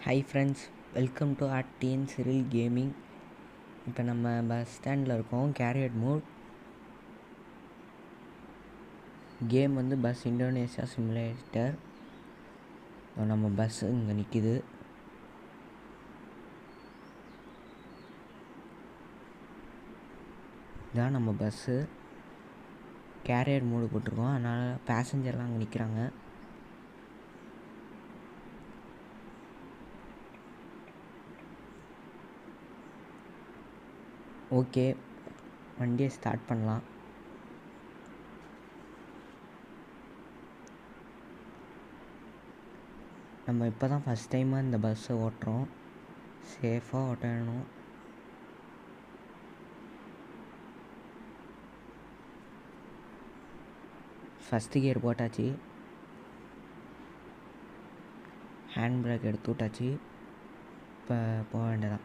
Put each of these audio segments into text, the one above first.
high friends welcome to R TN Cyril gaming இப்போ நம்ம bus ஸ்டாண்டில் இருக்கோம் கேரியட் மோட் கேம் வந்து பஸ் இந்தோனேஷியா சிமுலேட்டர் நம்ம பஸ் இங்கே நிற்கிது இதான் நம்ம பஸ்ஸு கேரியர் மூடு போட்டிருக்கோம் அதனால் பேசஞ்சர்லாம் அங்கே நிற்கிறாங்க ஓகே வண்டியை ஸ்டார்ட் பண்ணலாம் நம்ம இப்போ தான் ஃபஸ்ட் டைமாக இந்த பஸ்ஸை ஓட்டுறோம் சேஃபாக ஓட்டணும் ஃபஸ்ட்டு கியர் போட்டாச்சு ஹேண்ட் பிரேக் எடுத்து விட்டாச்சு இப்போ போக வேண்டியதான்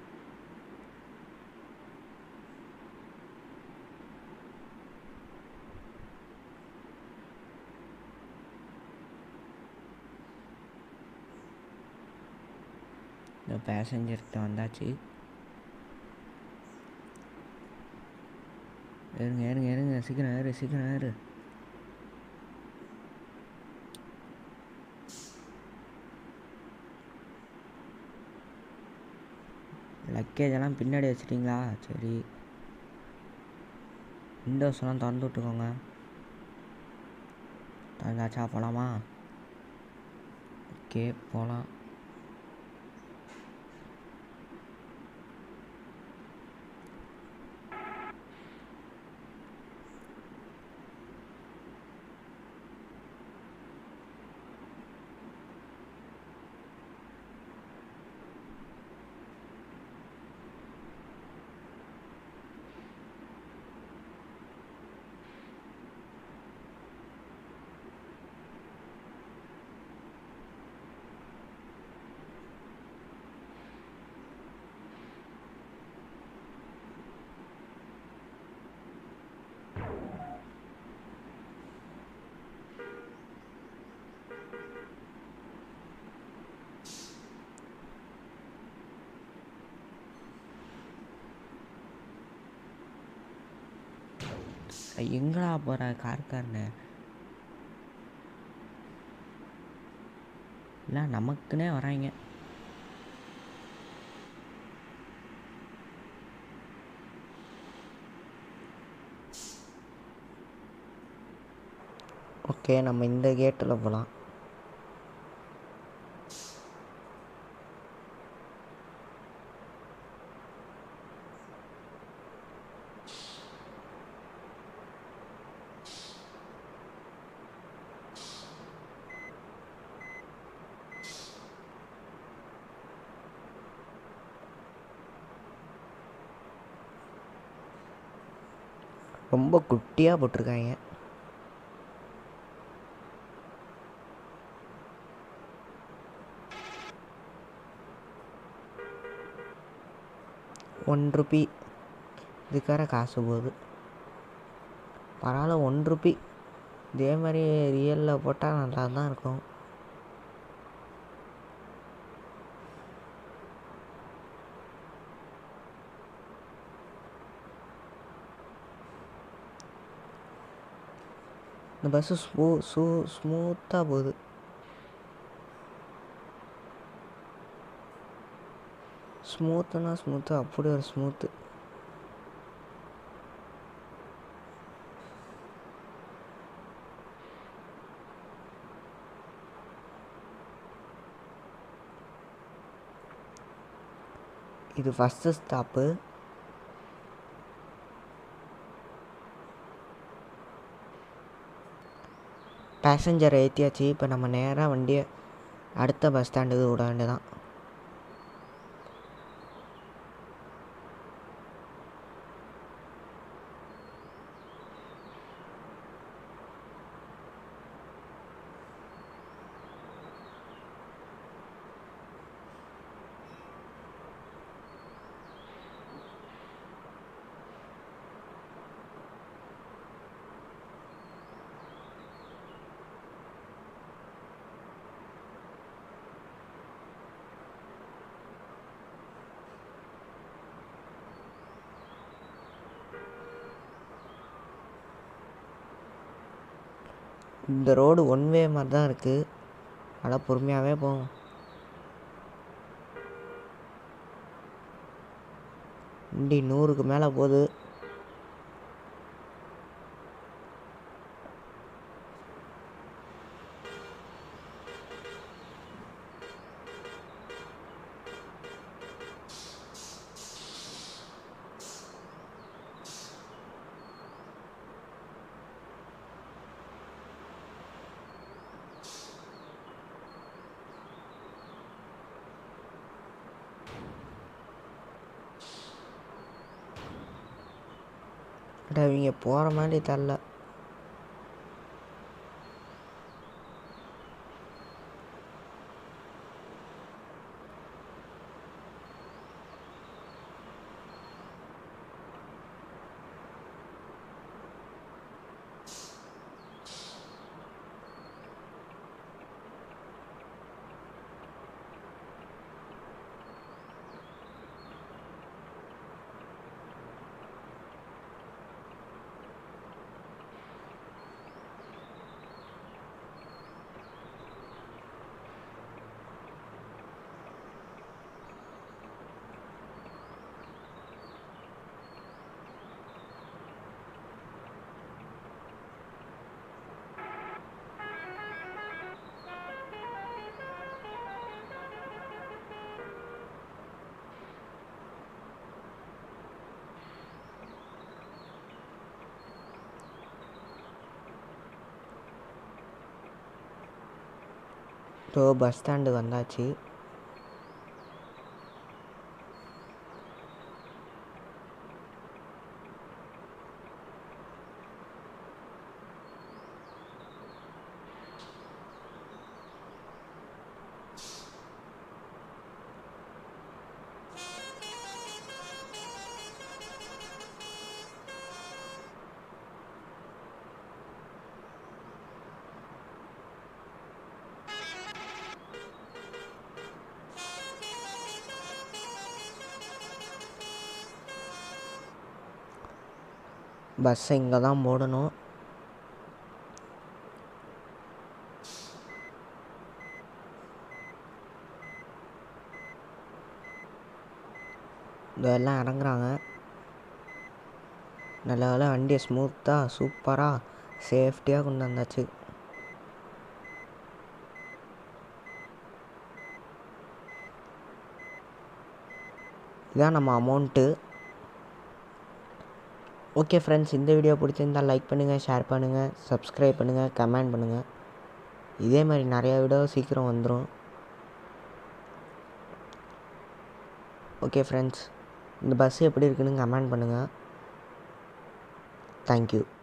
இந்த பேசஞ்சர்கிட்ட வந்தாச்சு ஏறுங்க ஏறுங்க ஏறுங்க சீக்கிரம் ஏறு சீக்கிரம் ஏறு லக்கேஜ் எல்லாம் பின்னாடி வச்சிட்டிங்களா சரி விண்டோஸ் எல்லாம் திறந்து விட்டுக்கோங்க திறந்தாச்சா போகலாமா ஓகே போகலாம் எங்கடா போகிற கார்காரனு இல்லை நமக்குன்னே வராங்க ஓகே நம்ம இந்த கேட்டில் போகலாம் ரொம்ப குட்டியாக போட்டிருக்காங்க ஒன் ருபி இதுக்கார காசு போகுது பரவாயில்ல ஒன் ருபி இதே மாதிரி ரியலில் போட்டால் நல்லா தான் இருக்கும் இந்த பஸ்ஸு ஸ்மூ சூ ஸ்மூத்தாக போகுது ஸ்மூத்துனா ஸ்மூத்து அப்படி ஒரு ஸ்மூத்து இது ஃபஸ்ட்டு ஸ்டாப்பு பேசஞ்சரை ஏற்றியாச்சு இப்போ நம்ம நேராக வண்டியை அடுத்த பஸ் ஸ்டாண்டுக்கு விட வேண்டியதான் இந்த ரோடு ஒன் வே மாதிரி தான் இருக்குது நல்லா பொறுமையாகவே போகும் வண்டி நூறுக்கு மேலே போகுது அட இவங்க போகிற மாதிரி தெரில ஸோ பஸ் ஸ்டாண்டுக்கு வந்தாச்சு பஸ்ஸை இங்கே தான் போடணும் இதெல்லாம் இறங்குறாங்க நல்ல வேலை வண்டியை ஸ்மூத்தாக சூப்பராக சேஃப்டியாக கொண்டு வந்தாச்சு இதான் நம்ம அமௌண்ட்டு ஓகே ஃப்ரெண்ட்ஸ் இந்த வீடியோ பிடிச்சிருந்தால் லைக் பண்ணுங்கள் ஷேர் பண்ணுங்கள் சப்ஸ்கிரைப் பண்ணுங்கள் கமெண்ட் பண்ணுங்கள் இதே மாதிரி நிறையா வீடியோ சீக்கிரம் வந்துடும் ஓகே ஃப்ரெண்ட்ஸ் இந்த பஸ் எப்படி இருக்குன்னு கமெண்ட் பண்ணுங்கள் தேங்க்யூ